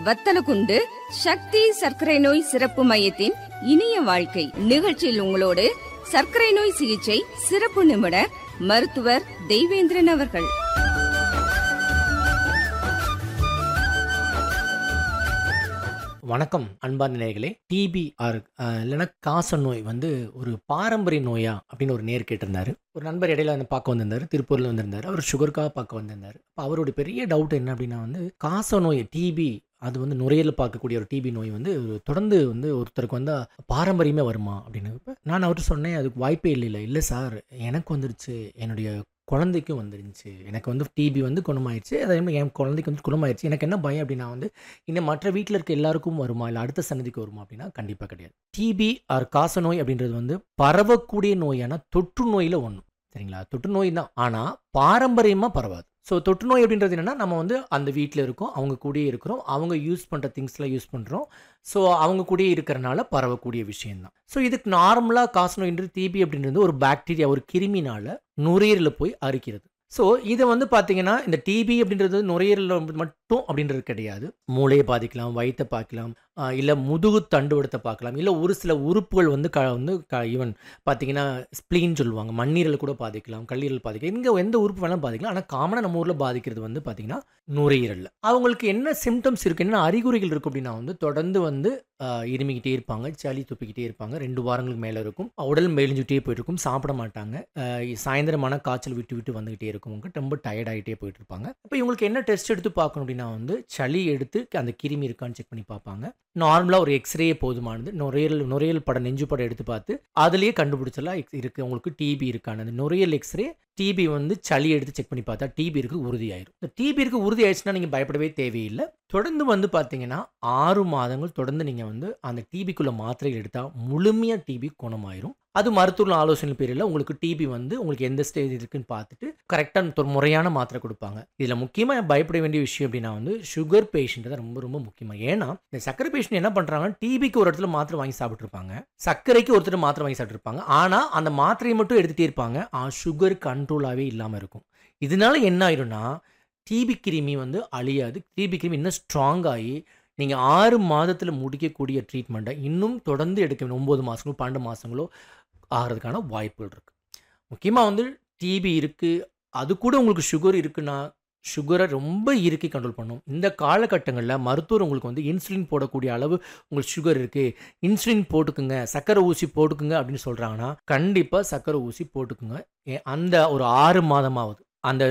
வத்தலகுண்டு சக்தி சர்க்கரை நோய் சிறப்பு மையத்தின் இனிய வாழ்க்கை நிகழ்ச்சியில் உங்களோடு சர்க்கரை நோய் சிகிச்சை சிறப்பு நிபுணர் மருத்துவர் தெய்வேந்திரன் அவர்கள் வணக்கம் அன்பார்ந்த நேயர்களே டிபி ஆர் இல்லைன்னா காச நோய் வந்து ஒரு பாரம்பரிய நோயா அப்படின்னு ஒரு நேர் கேட்டிருந்தாரு ஒரு நண்பர் இடையில வந்து பார்க்க வந்திருந்தாரு திருப்பூர்ல வந்திருந்தாரு அவர் சுகருக்காக பார்க்க வந்திருந்தாரு அப்போ அவருடைய பெரிய டவுட் என்ன அப்படின்னா வந்து காச நோய் டிபி அது வந்து நுரையீரல் பார்க்கக்கூடிய ஒரு டிபி நோய் வந்து ஒரு தொடர்ந்து வந்து ஒருத்தருக்கு வந்து பாரம்பரியமே வருமா அப்படின்னு இப்போ நான் அவர்கிட்ட சொன்னேன் அதுக்கு வாய்ப்பே இல்லை இல்லை இல்லை சார் எனக்கு வந்துருச்சு என்னுடைய குழந்தைக்கும் வந்துருந்துச்சு எனக்கு வந்து டிபி வந்து குணமாயிருச்சு அதே மாதிரி என் குழந்தைக்கு வந்து குணமாயிருச்சு எனக்கு என்ன பயம் அப்படின்னா வந்து இந்த மற்ற வீட்டில் இருக்க எல்லாருக்கும் வருமா இல்லை அடுத்த சன்னதிக்கு வருமா அப்படின்னா கண்டிப்பாக கிடையாது டிபி ஆர் காச நோய் அப்படின்றது வந்து பரவக்கூடிய நோயான தொற்று நோயில் ஒன்று சரிங்களா தொற்று நோய் தான் ஆனால் பாரம்பரியமாக பரவாது ஸோ தொற்று நோய் அப்படின்றது என்னென்னா நம்ம வந்து அந்த வீட்டில் இருக்கோம் அவங்க கூடயே இருக்கிறோம் அவங்க யூஸ் பண்ணுற திங்ஸ்லாம் யூஸ் பண்ணுறோம் ஸோ அவங்க கூடயே இருக்கிறனால பரவக்கூடிய விஷயம்தான் ஸோ இதுக்கு நார்மலாக காச நோயின்றது டிபி அப்படின்றது ஒரு பாக்டீரியா ஒரு கிருமினால நுரையீரலில் போய் அரிக்கிறது ஸோ இதை வந்து பார்த்தீங்கன்னா இந்த டிபி அப்படின்றது நுரையீரலில் மட்டும் அப்படின்றது கிடையாது மூளையை பாதிக்கலாம் வயிற்றை பார்க்கலாம் இல்லை முதுகு தண்டுவடத்தை பார்க்கலாம் இல்லை ஒரு சில உறுப்புகள் வந்து க வந்து க ஈவன் பார்த்தீங்கன்னா ஸ்ப்ளீன் சொல்லுவாங்க மண்ணீரல் கூட பாதிக்கலாம் கல்லீரல் பாதிக்கலாம் இங்கே எந்த உறுப்பு வேணாலும் பாதிக்கலாம் ஆனால் காமனாக நம்ம ஊரில் பாதிக்கிறது வந்து பார்த்தீங்கன்னா நுரையீரலில் அவங்களுக்கு என்ன சிம்டம்ஸ் இருக்குது என்ன அறிகுறிகள் இருக்குது அப்படின்னா வந்து தொடர்ந்து வந்து ஆஹ், இருமிக்கிட்டே இருப்பாங்க சளி துப்பிக்கிட்டே இருப்பாங்க ரெண்டு வாரங்களுக்கு மேலே இருக்கும் உடல் மெலிஞ்சுட்டே போயிட்டு இருக்கும் சாப்பிட மாட்டாங்க ஆஹ், சாயந்தரமான காய்ச்சல் விட்டு விட்டு வந்துகிட்டே இருக்கும் அவங்க ரொம்ப டயர்ட் ஆகிட்டே போயிட்டு இருப்பாங்க அப்போ இவங்களுக்கு என்ன டெஸ்ட் எடுத்து பார்க்கணும் அப்படின்னா வந்து சளி எடுத்து அந்த கிருமி இருக்கான்னு செக் பண்ணி பார்ப்பாங்க நார்மலாக ஒரு எக்ஸ்ரே போதுமானது நுரையீரல் நுரையீரல் படம் நெஞ்சு படம் எடுத்து பார்த்து அதுலேயே கண்டுபிடிச்சலாம் இருக்குது உங்களுக்கு டிபி இருக்கான அந்த நுரையீரல் எக்ஸ்ரே டிபி வந்து சளி எடுத்து செக் பண்ணி பார்த்தா டிபி இருக்கு உறுதியாயிரும் இந்த டிபி இருக்கு உறுதி ஆயிடுச்சுன்னா நீங்கள் பயப்படவே தேவையில்லை தொடர்ந்து வந்து பார்த்தீங்கன்னா ஆறு மாதங்கள் தொடர்ந்து நீங்கள் வந்து அந்த டிபிக்குள்ள மாத்திரைகள் எடுத்தால் முழுமையாக டிபி குணமாயிரும் அது மருத்துவ ஆலோசனை பேரில் உங்களுக்கு டிபி வந்து உங்களுக்கு எந்த ஸ்டேஜ் இருக்குன்னு பார்த்துட்டு கரெக்டாக முறையான மாத்திரை கொடுப்பாங்க இதில் முக்கியமாக பயப்பட வேண்டிய விஷயம் அப்படின்னா வந்து சுகர் பேஷண்ட் தான் ரொம்ப ரொம்ப முக்கியமாக ஏன்னா இந்த சர்க்கரை பேஷண்ட் என்ன பண்ணுறாங்கன்னா டிபிக்கு ஒரு இடத்துல மாத்திரை வாங்கி சாப்பிட்ருப்பாங்க சர்க்கரைக்கு ஒருத்தர் மாத்திரை வாங்கி சாப்பிட்ருப்பாங்க ஆனால் அந்த மாத்திரையை மட்டும் எடுத்துகிட்டே இருப்பாங்க சுகர் கண்ட்ரோலாகவே இல்லாமல் இருக்கும் இதனால என்ன ஆயிரும்னா டிபி கிருமி வந்து அழியாது டிபி கிருமி இன்னும் ஸ்ட்ராங் ஆகி நீங்கள் ஆறு மாதத்தில் முடிக்கக்கூடிய ட்ரீட்மெண்ட்டை இன்னும் தொடர்ந்து எடுக்க வேண்டும் ஒம்பது மாதங்களோ பன்னெண்டு மாதங்களோ ஆகிறதுக்கான வாய்ப்புகள் இருக்குது முக்கியமாக வந்து டிபி இருக்குது அது கூட உங்களுக்கு சுகர் இருக்குன்னா சுகரை ரொம்ப இறுக்கி கண்ட்ரோல் பண்ணும் இந்த காலகட்டங்களில் மருத்துவர் உங்களுக்கு வந்து இன்சுலின் போடக்கூடிய அளவு உங்களுக்கு சுகர் இருக்குது இன்சுலின் போட்டுக்குங்க சக்கரை ஊசி போட்டுக்குங்க அப்படின்னு சொல்கிறாங்கன்னா கண்டிப்பாக சக்கரை ஊசி போட்டுக்குங்க ஏ- அந்த ஒரு ஆறு மாதமாவது அந்த